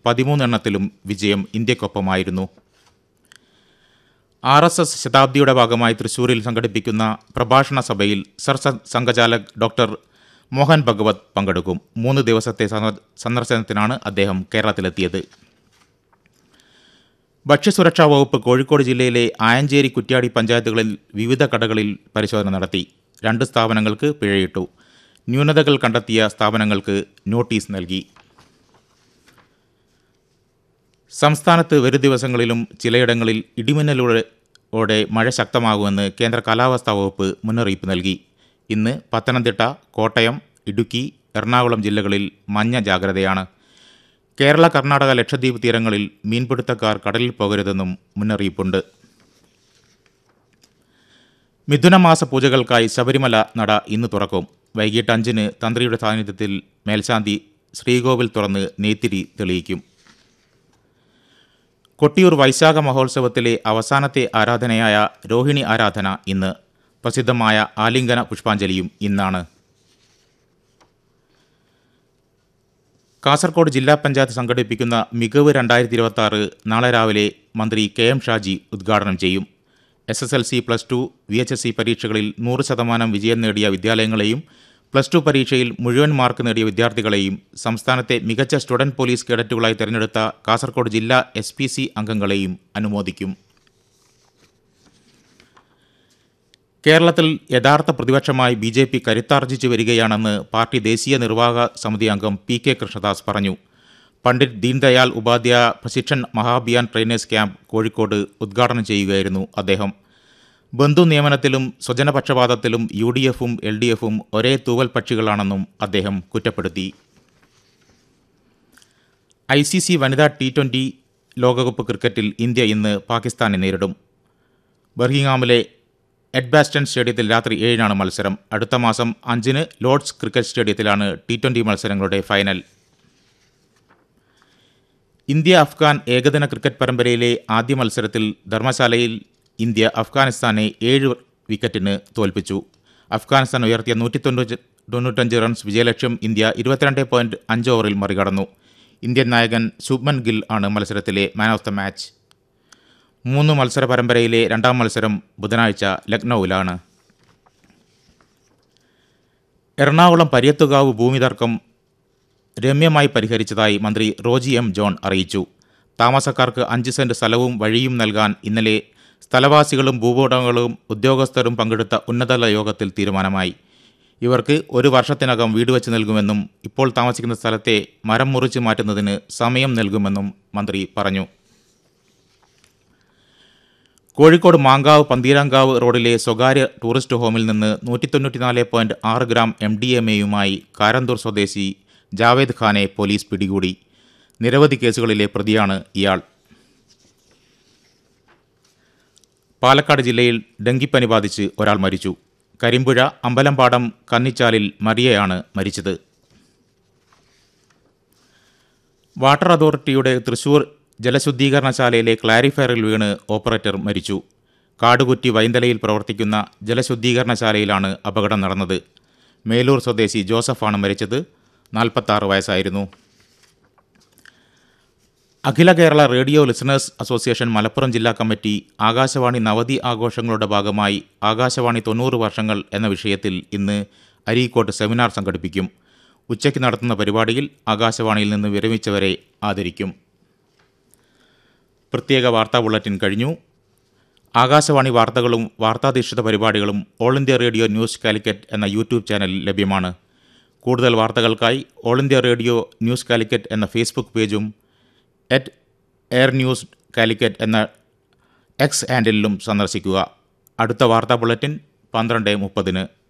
പതിമൂന്നെണ്ണത്തിലും വിജയം ഇന്ത്യക്കൊപ്പമായിരുന്നു R S S ശതാബ്ദിയുടെ ഭാഗമായി തൃശൂരിൽ സംഘടിപ്പിക്കുന്ന പ്രഭാഷണ സഭയിൽ സർ സംഘചാലക് ഡോക്ടർ മോഹൻ ഭഗവത് പങ്കെടുക്കും മൂന്ന് ദിവസത്തെ സന്ദ- സന്ദർശനത്തിനാണ് അദ്ദേഹം കേരളത്തിലെത്തിയത് ഭക്ഷ്യസുരക്ഷാ വകുപ്പ് കോഴിക്കോട് ജില്ലയിലെ ആയഞ്ചേരി കുറ്റ്യാടി പഞ്ചായത്തുകളിൽ വിവിധ കടകളിൽ പരിശോധന നടത്തി രണ്ട് സ്ഥാപനങ്ങൾക്ക് പിഴയിട്ടു ന്യൂനതകൾ കണ്ടെത്തിയ സ്ഥാപനങ്ങൾക്ക് നോട്ടീസ് നൽകി സംസ്ഥാനത്ത് വരും ദിവസങ്ങളിലും ചിലയിടങ്ങളിൽ ഇടിമിന്നലോടെ ഓടെ മഴ ശക്തമാകുമെന്ന് കേന്ദ്ര കാലാവസ്ഥാ വകുപ്പ് മുന്നറിയിപ്പ് നൽകി ഇന്ന് പത്തനംതിട്ട കോട്ടയം ഇടുക്കി എറണാകുളം ജില്ലകളിൽ മഞ്ഞ ജാഗ്രതയാണ് കേരള കർണാടക ലക്ഷദ്വീപ് തീരങ്ങളിൽ മീൻപിടുത്തക്കാർ കടലിൽ പോകരുതെന്നും മുന്നറിയിപ്പുണ്ട് മിഥുനമാസ പൂജകൾക്കായി ശബരിമല നട ഇന്ന് തുറക്കും വൈകിട്ട് അഞ്ചിന് തന്ത്രിയുടെ സാന്നിധ്യത്തിൽ മേൽശാന്തി ശ്രീകോവിൽ തുറന്ന് നെയ്ത്തിരി തെളിയിക്കും കൊട്ടിയൂർ വൈശാഖ മഹോത്സവത്തിലെ അവസാനത്തെ ആരാധനയായ രോഹിണി ആരാധന ഇന്ന് പ്രസിദ്ധമായ ആലിംഗന പുഷ്പാഞ്ജലിയും ഇന്നാണ് കാസർഗോഡ് ജില്ലാ പഞ്ചായത്ത് സംഘടിപ്പിക്കുന്ന മികവ് രണ്ടായിരത്തി ഇരുപത്തി ആറ് നാളെ രാവിലെ മന്ത്രി കെ എം ഷാജി ഉദ്ഘാടനം ചെയ്യും S S L C plus two V H S C പരീക്ഷകളിൽ നൂറ് ശതമാനം വിജയം നേടിയ വിദ്യാലയങ്ങളെയും പ്ലസ് ടു പരീക്ഷയിൽ മുഴുവൻ മാർക്ക് നേടിയ വിദ്യാർത്ഥികളെയും സംസ്ഥാനത്തെ മികച്ച സ്റ്റുഡന്റ് പോലീസ് കേഡറ്റുകളായി തിരഞ്ഞെടുത്ത കാസർഗോഡ് ജില്ലാ എസ് പി സി അംഗങ്ങളെയും അനുമോദിക്കും കേരളത്തിൽ യഥാർത്ഥ പ്രതിപക്ഷമായി ബി ജെ പി കരുത്താർജിച്ചു വരികയാണെന്ന് പാർട്ടി ദേശീയ നിർവാഹക സമിതി അംഗം പി കെ കൃഷ്ണദാസ് പറഞ്ഞു പണ്ഡിറ്റ് ദീൻദയാൽ ഉപാധ്യായ പ്രശിക്ഷൺ മഹാഭിയാൻ ട്രെയിനേഴ്സ് ക്യാമ്പ് കോഴിക്കോട് ഉദ്ഘാടനം ചെയ്യുകയായിരുന്നു അദ്ദേഹം ബന്ധു നിയമനത്തിലും സ്വജനപക്ഷപാതത്തിലും യു ഡി എഫും എൽ ഡി എഫും ഒരേ തൂവൽ പക്ഷികളാണെന്നും അദ്ദേഹം കുറ്റപ്പെടുത്തി ഐ സി സി വനിതാ ടി ട്വൻ്റി ലോകകപ്പ് ക്രിക്കറ്റിൽ ഇന്ത്യ ഇന്ന് പാകിസ്ഥാനെ നേരിടും ബർഹിംഗാമിലെ എഡ്ബാസ്റ്റൺ സ്റ്റേഡിയത്തിൽ രാത്രി ഏഴിനാണ് മത്സരം അടുത്ത മാസം അഞ്ചിന് ലോർഡ്സ് ക്രിക്കറ്റ് സ്റ്റേഡിയത്തിലാണ് ടി ട്വൻ്റി മത്സരങ്ങളുടെ ഫൈനൽ ഇന്ത്യ അഫ്ഗാൻ ഏകദിന ക്രിക്കറ്റ് പരമ്പരയിലെ ആദ്യ മത്സരത്തിൽ ധർമ്മശാലയിൽ ഇന്ത്യ അഫ്ഗാനിസ്ഥാനെ ഏഴ് വിക്കറ്റിന് തോൽപ്പിച്ചു അഫ്ഗാനിസ്ഥാൻ ഉയർത്തിയ നൂറ്റി തൊണ്ണൂറ്റി തൊണ്ണൂറ്റഞ്ച് റൺസ് വിജയലക്ഷ്യം ഇന്ത്യ ഇരുപത്തിരണ്ട് പോയിൻറ്റ് അഞ്ച് ഓവറിൽ മറികടന്നു ഇന്ത്യൻ നായകൻ ശുഭ്മൻ ഗിൽ ആണ് മത്സരത്തിലെ മാൻ ഓഫ് ദ മാച്ച് മൂന്ന് മത്സര പരമ്പരയിലെ രണ്ടാം മത്സരം ബുധനാഴ്ച ലക്നൌവിലാണ് എറണാകുളം പര്യത്തുകാവ് ഭൂമി തർക്കം രമ്യമായി പരിഹരിച്ചതായി മന്ത്രി റോജി എം ജോൺ അറിയിച്ചു താമസക്കാർക്ക് അഞ്ച് സെന്റ് സ്ഥലവും വഴിയും നൽകാൻ ഇന്നലെ സ്ഥലവാസികളും ഭൂവുടമകളും ഉദ്യോഗസ്ഥരും പങ്കെടുത്ത ഉന്നതതല യോഗത്തിൽ തീരുമാനമായി ഇവർക്ക് ഒരു വർഷത്തിനകം വീട് വെച്ച് നൽകുമെന്നും ഇപ്പോൾ താമസിക്കുന്ന സ്ഥലത്തെ മരം മുറിച്ച് മാറ്റുന്നതിന് സമയം നൽകുമെന്നും മന്ത്രി പറഞ്ഞു കോഴിക്കോട് മാങ്കാവ് പന്തീരാങ്കാവ് റോഡിലെ സ്വകാര്യ ടൂറിസ്റ്റ് ഹോമിൽ നിന്ന് നൂറ്റി തൊണ്ണൂറ്റിനാല് പോയിന്റ് ആറ് ഗ്രാം എം ഡി എം എയുമായി കാരന്തൂർ സ്വദേശി ജാവേദ് ഖാനെ പോലീസ് പിടികൂടി നിരവധി കേസുകളിലെ പ്രതിയാണ് ഇയാൾ പാലക്കാട് ജില്ലയിൽ ഡെങ്കിപ്പനി ബാധിച്ച് ഒരാൾ മരിച്ചു കരിമ്പുഴ അമ്പലംപാടം കന്നിച്ചാലിൽ മരിയയാണ് മരിച്ചത് വാട്ടർ അതോറിറ്റിയുടെ തൃശൂർ ജലശുദ്ധീകരണശാലയിലെ ക്ലാരിഫയറിൽ വീണ് ഓപ്പറേറ്റർ മരിച്ചു കാടുകുറ്റി വൈന്തലയിൽ പ്രവർത്തിക്കുന്ന ജലശുദ്ധീകരണശാലയിലാണ് അപകടം നടന്നത് മേലൂർ സ്വദേശി ജോസഫാണ് മരിച്ചത് നാൽപ്പത്താറ് വയസ്സായിരുന്നു Akhila Kerala radio listeners association Malappuram ജില്ലാ കമ്മിറ്റി ആകാശവാണി നവതി ആഘോഷങ്ങളുടെ ഭാഗമായി ആകാശവാണി തൊണ്ണൂറ് വർഷങ്ങൾ എന്ന വിഷയത്തിൽ ഇന്ന് അരീക്കോട്ട് സെമിനാർ സംഘടിപ്പിക്കും ഉച്ചയ്ക്ക് നടത്തുന്ന പരിപാടിയിൽ ആകാശവാണിയിൽ നിന്ന് വിരമിച്ചവരെ ആദരിക്കും പ്രത്യേക വാർത്താ ബുള്ളറ്റിൻ കഴിഞ്ഞു ആകാശവാണി വാർത്തകളും വാർത്താധിഷ്ഠിത പരിപാടികളും all India radio news Calicut എന്ന യൂട്യൂബ് ചാനലിൽ ലഭ്യമാണ് കൂടുതൽ വാർത്തകൾക്കായി all India radio news Calicut എന്ന ഫേസ്ബുക്ക് പേജും എറ്റ് എയർ ന്യൂസ് കാലിക്കറ്റ് എന്ന എക്സ് ഹാൻഡിലും സന്ദർശിക്കുക അടുത്ത വാർത്താ ബുള്ളറ്റിൻ പന്ത്രണ്ട് മുപ്പതിന്